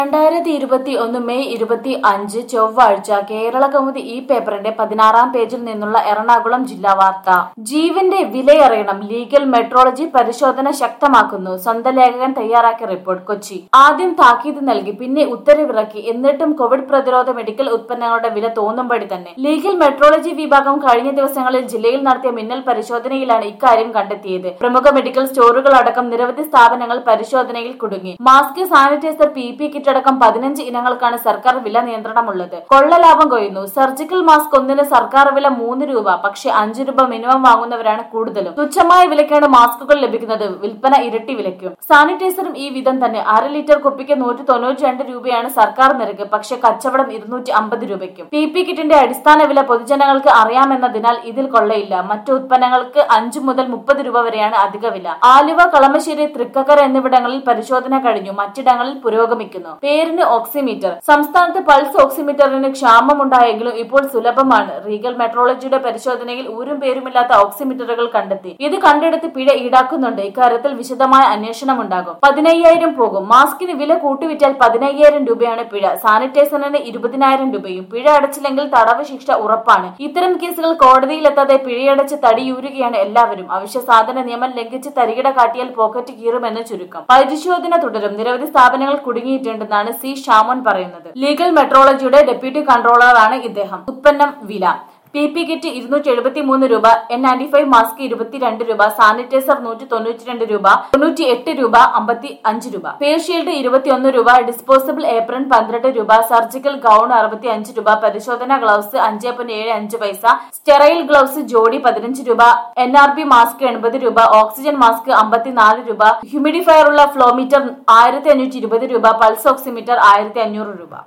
രണ്ടായിരത്തി ഇരുപത്തി ഒന്ന് മെയ് ഇരുപത്തി അഞ്ച് ചൊവ്വാഴ്ച കേരള കൗമുദി ഈ പേപ്പറിന്റെ പതിനാറാം പേജിൽ നിന്നുള്ള എറണാകുളം ജില്ലാ വാർത്ത ജീവന്റെ വിലയറിയണം ലീഗൽ മെട്രോളജി പരിശോധന ശക്തമാക്കുന്നു സ്വന്തം ലേഖകൻ തയ്യാറാക്കിയ റിപ്പോർട്ട് കൊച്ചി ആദ്യം താക്കീത് നൽകി പിന്നെ ഉത്തരവിറക്കി എന്നിട്ടും കോവിഡ് പ്രതിരോധ മെഡിക്കൽ ഉത്പന്നങ്ങളുടെ വില തോന്നുംപടി തന്നെ ലീഗൽ മെട്രോളജി വിഭാഗം കഴിഞ്ഞ ദിവസങ്ങളിൽ ജില്ലയിൽ നടത്തിയ മിന്നൽ പരിശോധനയിലാണ് ഇക്കാര്യം കണ്ടെത്തിയത് പ്രമുഖ മെഡിക്കൽ സ്റ്റോറുകൾ അടക്കം നിരവധി സ്ഥാപനങ്ങൾ പരിശോധനയിൽ കുടുങ്ങി mask sanitiser P P kit അടക്കം പതിനഞ്ച് ഇനങ്ങൾക്കാണ് സർക്കാർ വില നിയന്ത്രണമുള്ളത് കൊള്ളലാഭം കൊയ്യുന്നു സർജിക്കൽ മാസ്ക് ഒന്നിന് സർക്കാർ വില മൂന്ന് രൂപ പക്ഷെ അഞ്ചു രൂപ മിനിമം വാങ്ങുന്നവരാണ് കൂടുതലും തുച്ഛമായ വിലയ്ക്കാണ് മാസ്കുകൾ ലഭിക്കുന്നത് വിൽപ്പന ഇരട്ടി വിലയ്ക്കും സാനിറ്റൈസറും ഈ വിധം തന്നെ അര ലിറ്റർ കുപ്പിക്ക് നൂറ്റി തൊണ്ണൂറ്റി രണ്ട് രൂപയാണ് സർക്കാർ നിരക്ക് പക്ഷെ കച്ചവടം ഇരുന്നൂറ്റി അമ്പത് രൂപയ്ക്കും പി പി കിറ്റിന്റെ അടിസ്ഥാന വില പൊതുജനങ്ങൾക്ക് അറിയാമെന്നതിനാൽ ഇതിൽ കൊള്ളയില്ല മറ്റു ഉത്പന്നങ്ങൾക്ക് അഞ്ചു മുതൽ മുപ്പത് രൂപ വരെയാണ് അധിക വില ആലുവ കളമശ്ശേരി തൃക്കക്കര എന്നിവിടങ്ങളിൽ പരിശോധന കഴിഞ്ഞു മറ്റിടങ്ങളിൽ പുരോഗമിക്കുന്നു പേരിന് ഓക്സിമീറ്റർ സംസ്ഥാനത്ത് പൾസ് ഓക്സിമീറ്ററിന് ക്ഷാമമുണ്ടായെങ്കിലും ഇപ്പോൾ സുലഭമാണ് റീഗൽ മെട്രോളജിയുടെ പരിശോധനയിൽ ഊരും പേരുമില്ലാത്ത ഓക്സിമീറ്ററുകൾ കണ്ടെത്തി ഇത് കണ്ടെടുത്ത് പിഴ ഈടാക്കുന്നുണ്ട് ഇക്കാര്യത്തിൽ വിശദമായ അന്വേഷണം ഉണ്ടാകും പതിനയ്യായിരം പോകും മാസ്കിന് വില കൂട്ടിവിറ്റാൽ പതിനയ്യായിരം രൂപയാണ് പിഴ സാനിറ്റൈസറിന് ഇരുപതിനായിരം രൂപയും പിഴ അടച്ചില്ലെങ്കിൽ തടവ് ശിക്ഷ ഉറപ്പാണ് ഇത്തരം കേസുകൾ കോടതിയിലെത്താതെ പിഴയടച്ച് തടിയൂരുകയാണ് എല്ലാവരും അവശ്യ സാധന നിയമം ലംഘിച്ച് തരികിട കാട്ടിയാൽ പോക്കറ്റ് കീറുമെന്ന് ചുരുക്കം പരിശോധന തുടരും നിരവധി സ്ഥാപനങ്ങൾ കുടുങ്ങിയിട്ടുണ്ടെന്നാണ് സി ഷാമോൻ പറയുന്നത് ലീഗൽ മെട്രോളജിയുടെ ഡെപ്യൂട്ടി കൺട്രോളറാണ് ഇദ്ദേഹം ഉത്പന്നം വില പി പി കിറ്റ് ഇരുന്നൂറ്റി എഴുപത്തി മൂന്ന് രൂപ എൻ നയൻറ്റി ഫൈവ് മാസ്ക് ഇരുപത്തിരണ്ട് രൂപ സാനിറ്റൈസർ നൂറ്റി തൊണ്ണൂറ്റി രണ്ട് രൂപ തൊണ്ണൂറ്റി എട്ട് രൂപ അമ്പത്തി അഞ്ച് രൂപ ഫേസ് ഷീൽഡ് ഇരുപത്തിയൊന്ന് രൂപ ഡിസ്പോസിബിൾ ഏപ്രൺ പന്ത്രണ്ട് രൂപ സർജിക്കൽ ഗൗൺ അറുപത്തി അഞ്ച് രൂപ പരിശോധന ഗ്ലൗസ് അഞ്ച് പോയിന്റ് ഏഴ് അഞ്ച് പൈസ സ്റ്റെറൈൽ ഗ്ലൗസ് ജോഡി പതിനഞ്ച് രൂപ എൻ ആർ പി മാസ്ക് എൺപത് രൂപ ഓക്സിജൻ മാസ്ക് അമ്പത്തിനാല് രൂപ ഹ്യൂമിഡിഫയർ ഉള്ള ഫ്ലോമീറ്റർ ആയിരത്തി അഞ്ഞൂറ്റി ഇരുപത് രൂപ പൾസ് ഓക്സിമീറ്റർ ആയിരത്തി അഞ്ഞൂറ് രൂപ